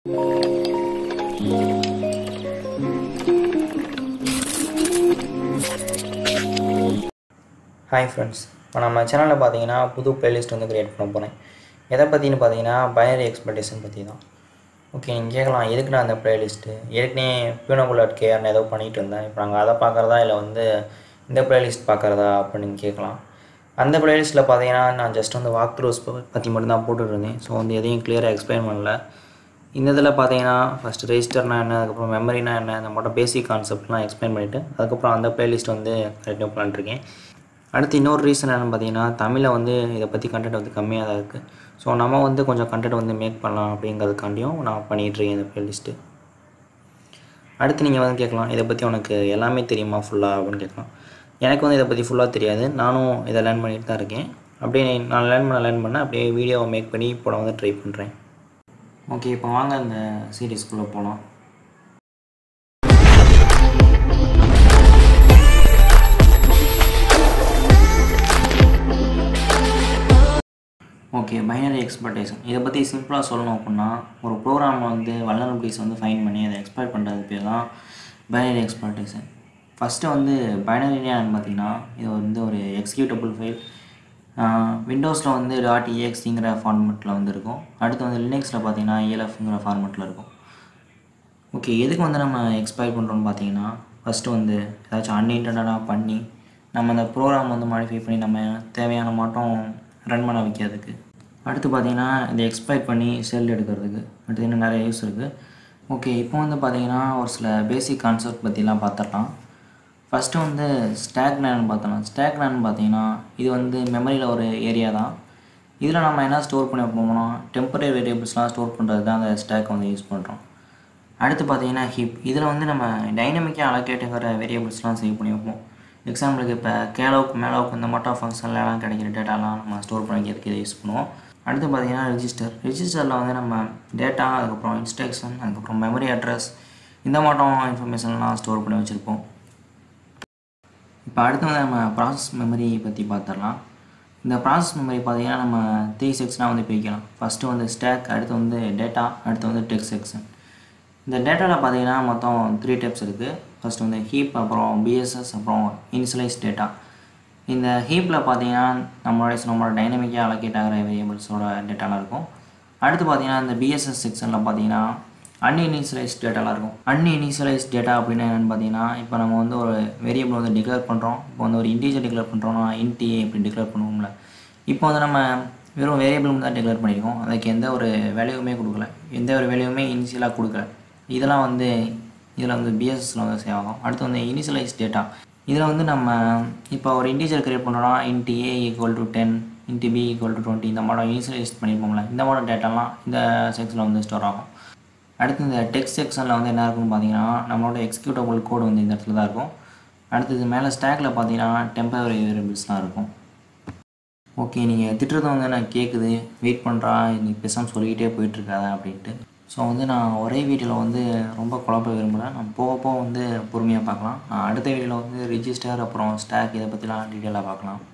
hi friends இப்போ நம்ம சேனலில் பார்த்தீங்கன்னா புது பிளேலிஸ்ட் வந்து க்ரியேட் பண்ண போகிறேன் எதை பற்றினு பார்த்தீங்கன்னா பைனரி எக்ஸ்பெக்டேஷன் பற்றி தான் ஓகே நீங்கள் கேட்கலாம் எதுக்குண்ணா அந்த பிளேலிஸ்ட்டு ஏற்கனவே பியூனகுலட் கேஆர்னு ஏதோ பண்ணிகிட்டு இருந்தேன் இப்போ நாங்கள் அதை பார்க்குறதா இல்லை வந்து இந்த பிளேலிஸ்ட் பார்க்குறதா அப்படின்னு நீங்கள் கேட்கலாம் அந்த பிளேலிஸ்ட்டில் பார்த்தீங்கன்னா நான் ஜஸ்ட் வந்து வாக் த்ரூஸ் பற்றி மட்டும்தான் போட்டுட்டு இருந்தேன் ஸோ வந்து எதையும் கிளியராக எக்ஸ்பிளைன் பண்ணல இந்த இதில் பார்த்தீங்கன்னா ஃபஸ்ட்டு ரெஜிஸ்டர்னா என்ன அதுக்கப்புறம் மெமரினா என்ன அந்த மட்டும் பேசிக் கான்செப்ட்லாம் எக்ஸ்பிளைன் பண்ணிவிட்டு அதுக்கப்புறம் அந்த பிளேலிஸ்ட் வந்து கண்டினியூ பண்ணிட்டுருக்கேன் அடுத்து இன்னொரு ரீசன் என்னென்னு பார்த்தீங்கன்னா தமிழில் வந்து இதை பற்றி கண்டென்ட் வந்து கம்மியாக தான் இருக்குது ஸோ நம்ம வந்து கொஞ்சம் கண்டென்ட் வந்து மேக் பண்ணலாம் அப்படிங்கிறதுக்காண்டியும் நான் பண்ணிகிட்ருக்கேன் இந்த பிளேலிஸ்ட்டு அடுத்து நீங்கள் வந்து கேட்கலாம் இதை பற்றி உனக்கு எல்லாமே தெரியுமா ஃபுல்லாக அப்படின்னு கேட்கலாம் எனக்கு வந்து இதை பற்றி ஃபுல்லாக தெரியாது நானும் இதை லேர்ன் பண்ணிட்டு தான் இருக்கேன் அப்படியே நான் லேர்ன் பண்ண லேர்ன் பண்ண அப்படியே வீடியோவை மேக் பண்ணி போட வந்து ட்ரை பண்ணுறேன் ஓகே இப்போ வாங்க அந்த சீரீஸ்குள்ளே போகலாம் ஓகே பைனரி எக்ஸ்பெக்டேஷன் இதை பற்றி சிம்பிளாக சொல்லணும் அப்படின்னா ஒரு ப்ரோக்ராம் வந்து வல்லரபிலிட்டிஸ் வந்து ஃபைன் பண்ணி அதை எக்ஸ்பெக்ட் பண்ணுறது பேர் தான் பைனரி எக்ஸ்பெக்டேஷன் ஃபஸ்ட்டு வந்து பைனரினா பார்த்தீங்கன்னா இது வந்து ஒரு எக்ஸிக்யூட்டபிள் ஃபைல் விண்டோஸில் வந்து டாட் இஎக்ஸிங்கிற ஃபார்மெட்டில் வந்து இருக்கும் அடுத்து வந்து லினக்ஸில் பார்த்தீங்கன்னா இஎல்எஃப்ங்கிற ஃபார்மெட்டில் இருக்கும் ஓகே எதுக்கு வந்து நம்ம எக்ஸ்பைர் பண்ணுறோம்னு பார்த்தீங்கன்னா ஃபஸ்ட்டு வந்து ஏதாச்சும் அன்இன்டென்டாக பண்ணி நம்ம அந்த ப்ரோக்ராம் வந்து மாடிஃபை பண்ணி நம்ம தேவையான மாட்டம் ரன் பண்ண வைக்கிறதுக்கு அடுத்து பார்த்தீங்கன்னா இதை எக்ஸ்பைர் பண்ணி செல் எடுக்கிறதுக்கு அடுத்து இன்னும் நிறைய யூஸ் இருக்குது ஓகே இப்போ வந்து பார்த்தீங்கன்னா ஒரு சில பேசிக் கான்செப்ட் பற்றிலாம் பார்த்துடலாம் ஃபஸ்ட்டு வந்து ஸ்டாக் நேன் பார்த்தலாம் ஸ்டாக் நேன் பார்த்தீங்கன்னா இது வந்து மெமரியில் ஒரு ஏரியா தான் இதில் நம்ம என்ன ஸ்டோர் பண்ணி வைப்போம்னா டெம்பரரி வேரியபிள்ஸ்லாம் ஸ்டோர் பண்ணுறது தான் அந்த ஸ்டாக் வந்து யூஸ் பண்ணுறோம் அடுத்து பார்த்தீங்கன்னா ஹிப் இதில் வந்து நம்ம டைனமிக்காக அலோகேட்டுங்கிற வேரியபிள்ஸ்லாம் சேவ் பண்ணி வைப்போம் எக்ஸாம்பிளுக்கு இப்போ கேலோக் மேலோக் இந்த மட்டும் ஃபங்க்ஷன்லாம் கிடைக்கிற டேட்டாலாம் நம்ம ஸ்டோர் பண்ணிக்கிறதுக்கு இதை யூஸ் பண்ணுவோம் அடுத்து பார்த்தீங்கன்னா ரெஜிஸ்டர் ரெஜிஸ்டரில் வந்து நம்ம டேட்டா அதுக்கப்புறம் இன்ஸ்ட்ரக்ஷன் அதுக்கப்புறம் மெமரி அட்ரஸ் இந்த மாட்டம் இன்ஃபர்மேஷன்லாம் ஸ்டோர் பண்ணி வச்சுருப்போம் இப்போ அடுத்து வந்து நம்ம ப்ராசஸ் மெமரி பற்றி பார்த்துடலாம் இந்த ப்ராசஸ் மெமரி பார்த்தீங்கன்னா நம்ம த்ரீ செக்ஷனாக வந்து பிரிக்கலாம் ஃபஸ்ட்டு வந்து ஸ்டாக் அடுத்து வந்து டேட்டா அடுத்து வந்து டெக்ஸ்ட் செக்ஷன் இந்த டேட்டாவில் பார்த்தீங்கன்னா மொத்தம் த்ரீ டைப்ஸ் இருக்குது ஃபஸ்ட் வந்து ஹீப் அப்புறம் பிஎஸ்எஸ் அப்புறம் இனிஷியலைஸ் டேட்டா இந்த ஹீப்பில் பார்த்தீங்கன்னா நம்மளோட நம்மளோட டைனமிக்காக அலோகேட் ஆகிற வேரியபிள்ஸோட டேட்டாலாம் இருக்கும் அடுத்து பார்த்தீங்கன்னா இந்த பிஎஸ்எஸ் செக்ஷனில் பார்த்தீங்கன்னா அன்இனிஷியலைஸ் டேட்டாலாம் இருக்கும் அன்இனிஷியலைஸ் டேட்டா அப்படின்னா என்னென்னு பார்த்தீங்கன்னா இப்போ நம்ம வந்து ஒரு வேரியபிள் வந்து டிக்ளேர் பண்ணுறோம் இப்போ வந்து ஒரு இன்டீஜர் டிக்ளேர் பண்ணுறோம்னா இன்டிஏ இப்படி டிக்ளேர் பண்ணுவோம்ல இப்போ வந்து நம்ம வெறும் வேரியபிள் தான் டிக்ளேர் பண்ணியிருக்கோம் அதுக்கு எந்த ஒரு வேல்யூவுமே கொடுக்கல எந்த ஒரு வேல்யூவுமே இனிஷியலாக கொடுக்கல இதெல்லாம் வந்து இதில் வந்து பிஎஸ்எஸில் வந்து சேவ் ஆகும் அடுத்து வந்து இனிஷியலைஸ் டேட்டா இதில் வந்து நம்ம இப்போ ஒரு இன்டீஜர் கிரியேட் பண்ணுறோம்னா int a equal to ten int b equal to twenty இந்த மாடல் இனிஷியலைஸ் பண்ணியிருப்போம்ல இந்த மாடல் டேட்டாலாம் இந்த செக்ஷனில் வந்து ஸ்டோர் ஆகும் அடுத்து இந்த டெக்ஸ்ட் செக்ஷனில் வந்து என்ன இருக்குன்னு பார்த்தீங்கன்னா நம்மளோட எக்ஸிக்யூட்டபிள் கோடு வந்து இந்த இடத்துல தான் இருக்கும் அடுத்தது மேலே ஸ்டாக்கில் பார்த்தீங்கன்னா டெம்பரரி வேரியபிள்ஸ்லாம் இருக்கும் ஓகே நீங்கள் திட்டுறது வந்து நான் கேட்குது வெயிட் பண்ணுறா நீ பேசாமல் சொல்லிக்கிட்டே போயிட்டுருக்காத அப்படின்ட்டு ஸோ வந்து நான் ஒரே வீடியோவில் வந்து ரொம்ப குழப்ப விரும்பலை நான் போக போக வந்து பொறுமையாக பார்க்கலாம் நான் அடுத்த வீடியோவில் வந்து ரிஜிஸ்டர் அப்புறம் ஸ்டாக் இதை பற்றிலாம் டீட்டெயிலாக பார்க்கலாம்